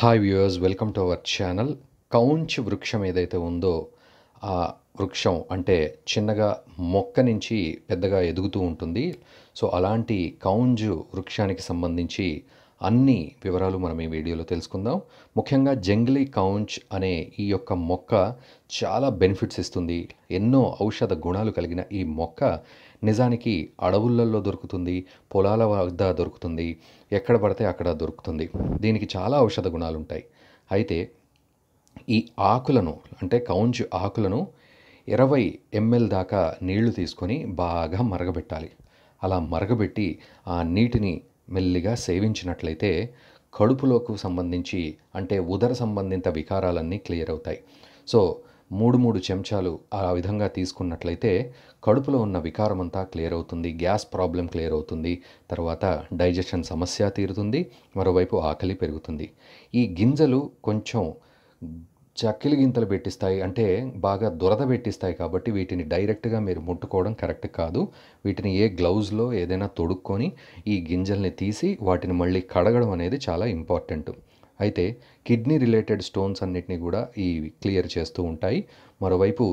hi viewers welcome to our channel కౌంచ్ వృక్షం ఏదైతే ఉందో ఆ వృక్షం అంటే చిన్నగా మొక్క నుంచి పెద్దగా ఎదుగుతూ ఉంటుంది సో అలాంటి కౌంజు వృక్షానికి సంబంధించి అన్ని వివరాలు మనం ఈ వీడియోలో తెలుసుకుందాం ముఖ్యంగా జంగిలీ కౌంచ్ అనే ఈ యొక్క మొక్క చాలా బెనిఫిట్స్ ఇస్తుంది ఎన్నో ఔషధ గుణాలు కలిగిన ఈ మొక్క నిజానికి అడవులలో దొరుకుతుంది పొలాల వద్ద దొరుకుతుంది ఎక్కడ పడితే అక్కడ దొరుకుతుంది దీనికి చాలా ఔషధ గుణాలు ఉంటాయి అయితే ఈ ఆకులను అంటే కౌంజ్ ఆకులను ఇరవై ఎంఎల్ దాకా నీళ్లు తీసుకొని బాగా మరగబెట్టాలి అలా మరగబెట్టి ఆ నీటిని మెల్లిగా సేవించినట్లయితే కడుపులోకి సంబంధించి అంటే ఉదర సంబంధిత వికారాలన్నీ క్లియర్ అవుతాయి సో మూడు మూడు చెంచాలు ఆ విధంగా తీసుకున్నట్లయితే కడుపులో ఉన్న వికారం అంతా క్లియర్ అవుతుంది గ్యాస్ ప్రాబ్లం క్లియర్ అవుతుంది తర్వాత డైజెషన్ సమస్య తీరుతుంది మరోవైపు ఆకలి పెరుగుతుంది ఈ గింజలు కొంచెం చక్కిలి గింతలు పెట్టిస్తాయి అంటే బాగా దురద పెట్టిస్తాయి కాబట్టి వీటిని డైరెక్ట్గా మీరు ముట్టుకోవడం కరెక్ట్ కాదు వీటిని ఏ గ్లౌజ్లో ఏదైనా తొడుక్కొని ఈ గింజల్ని తీసి వాటిని మళ్ళీ కడగడం అనేది చాలా ఇంపార్టెంట్ అయితే కిడ్నీ రిలేటెడ్ స్టోన్స్ అన్నిటిని కూడా ఈ క్లియర్ చేస్తూ ఉంటాయి మరోవైపు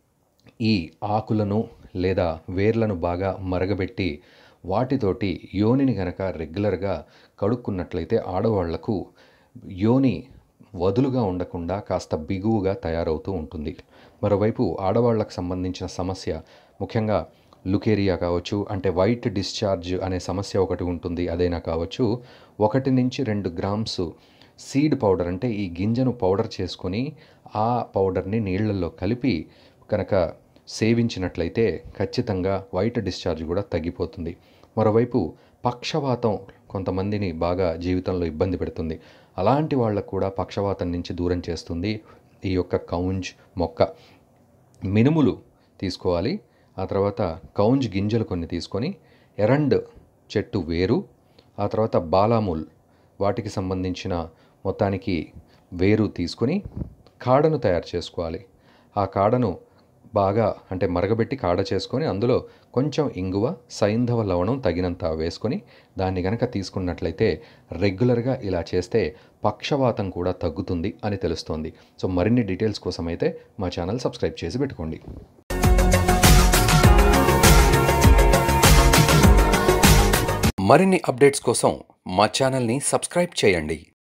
ఈ ఆకులను లేదా వేర్లను బాగా మరగబెట్టి వాటితోటి యోనిని గనక రెగ్యులర్గా కడుక్కున్నట్లయితే ఆడవాళ్లకు యోని వదులుగా ఉండకుండా కాస్త బిగువుగా తయారవుతూ ఉంటుంది మరోవైపు ఆడవాళ్ళకు సంబంధించిన సమస్య ముఖ్యంగా లుకేరియా కావచ్చు అంటే వైట్ డిశ్చార్జ్ అనే సమస్య ఒకటి ఉంటుంది అదైనా కావచ్చు ఒకటి నుంచి రెండు గ్రామ్స్ సీడ్ పౌడర్ అంటే ఈ గింజను పౌడర్ చేసుకొని ఆ పౌడర్ని నీళ్ళల్లో కలిపి కనుక సేవించినట్లయితే ఖచ్చితంగా వైట్ డిశ్చార్జ్ కూడా తగ్గిపోతుంది మరోవైపు పక్షవాతం కొంతమందిని బాగా జీవితంలో ఇబ్బంది పెడుతుంది అలాంటి వాళ్ళకు కూడా పక్షవాతం నుంచి దూరం చేస్తుంది ఈ యొక్క కౌంజ్ మొక్క మినుములు తీసుకోవాలి ఆ తర్వాత కౌంజ్ గింజలు కొన్ని తీసుకొని ఎరండ్ చెట్టు వేరు ఆ తర్వాత బాలామూల్ వాటికి సంబంధించిన మొత్తానికి వేరు తీసుకొని కాడను తయారు చేసుకోవాలి ఆ కాడను బాగా అంటే మరగబెట్టి కాడ చేసుకొని అందులో కొంచెం ఇంగువ సైంధవ లవణం తగినంత వేసుకొని దాన్ని గనక తీసుకున్నట్లయితే రెగ్యులర్గా ఇలా చేస్తే పక్షవాతం కూడా తగ్గుతుంది అని తెలుస్తోంది సో మరిన్ని డీటెయిల్స్ కోసం అయితే మా ఛానల్ సబ్స్క్రైబ్ చేసి పెట్టుకోండి మరిన్ని అప్డేట్స్ కోసం మా ఛానల్ని సబ్స్క్రైబ్ చేయండి